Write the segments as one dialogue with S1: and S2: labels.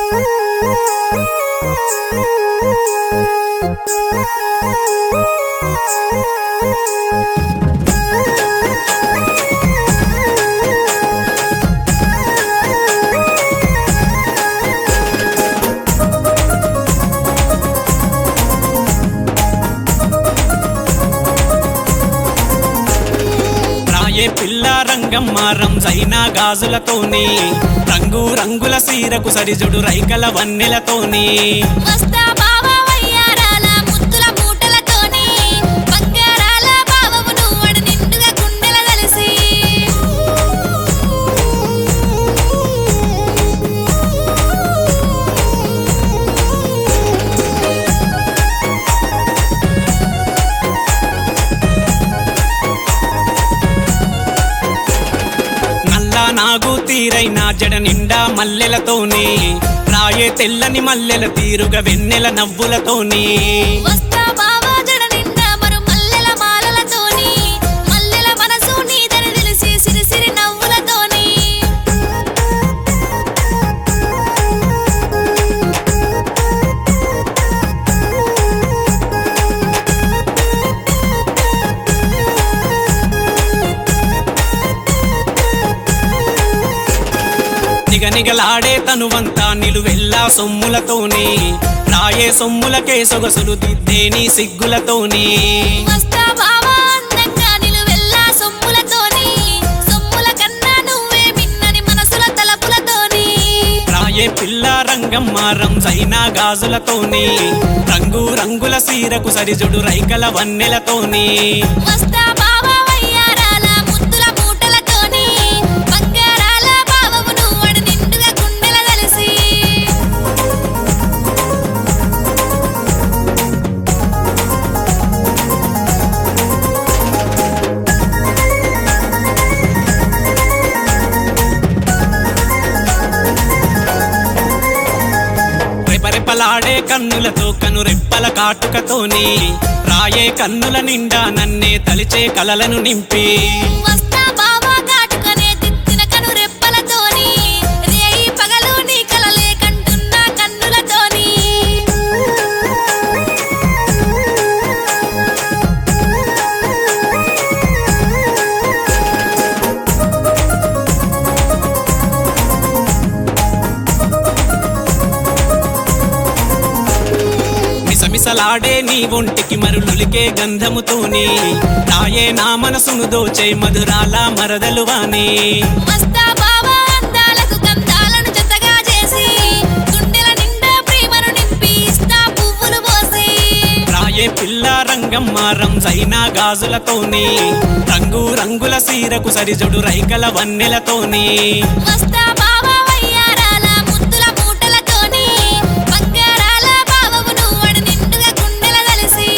S1: రాయే పిల్ల రంగమ్మ రంజైన గాజులతోని రంగు రంగుల సీరకు సరిజుడు రైకల వన్నెలతోని
S2: వస్తా బావా వయ్యారాల ముద్దుల మూటలతోని బంగారాల బావవు నువ్వడు నిండుగా గుండెల కలిసి
S1: నల్ల నాగు తీరైన జడ నిండా మల్లెలతోని రాయే తెల్లని మల్లెల తీరుగా వెన్నెల నవ్వులతోని
S2: వస్తా బావా జడ నిండా మరు మల్లెల మాలలతోని మల్లెల మనసు నీదని తెలిసి సిరి సిరి నవ్వులతోని
S1: నిగనిగలాడే తనువంతా నిలువెల్లా సొమ్ములతోని రాయే సొమ్ములకే సొగసులు దిద్దేని సిగ్గులతోని
S2: వస్తా బావా అందంగా నిలువెల్లా సొమ్ములతోని సొమ్ముల కన్నా నువ్వే మిన్నని మనసుల తలపులతోని
S1: రాయే పిల్ల రంగమ్మ రంజైన గాజులతోని రంగు రంగుల సీరకు సరిజుడు రైకల వన్నెలతోని
S2: వస్తా బావా వయ్యారాల ముద్దుల మూటలతోని బంగారాల బావవు నువ్వడు నిండుగా గుండెల కలిసి
S1: రెపరెపలాడే కన్నులతో కను రెప్పల కాటుకతోని రాయే కన్నుల నిండా నన్నే తలిచే కలలను నింపి
S2: వస్తా బావా కాటుకనే తిత్తిన కను రెప్పలతోని రేయి పగలు నీ కలలే కంటున్న కన్నులతోని
S1: మిసమిసలాడే నీ ఒంటికి మరులులికే గంధముతోని రాయే నా మనసును దోచే మధురాల మరదలువాని
S2: వస్తా బావా అందాలకు గంధాలను జతగా చేసి గుండెల నిండా ప్రేమను నింపి ఇస్తా పువ్వులు పోసి
S1: రాయే పిల్ల రంగమ్మ రంజైన గాజులతోని రంగు రంగుల సీరకు సరిజుడు రైకల వన్నెలతోని
S2: వస్తా బావా వయ్యారాల ముద్దుల మూటలతోని బంగారాల బావవు నువ్వడు నిండుగా గుండెల కలిసి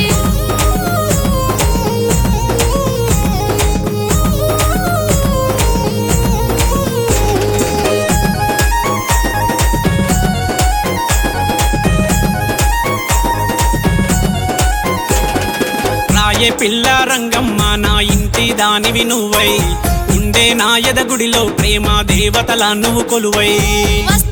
S1: రాయే పిల్ల రంగమ్మ నా ఇంటి దానివి నువ్వై ఉండే నా ఎదగుడిలో ప్రేమ దేవతల నువ్వు కొలువై
S2: వస్తా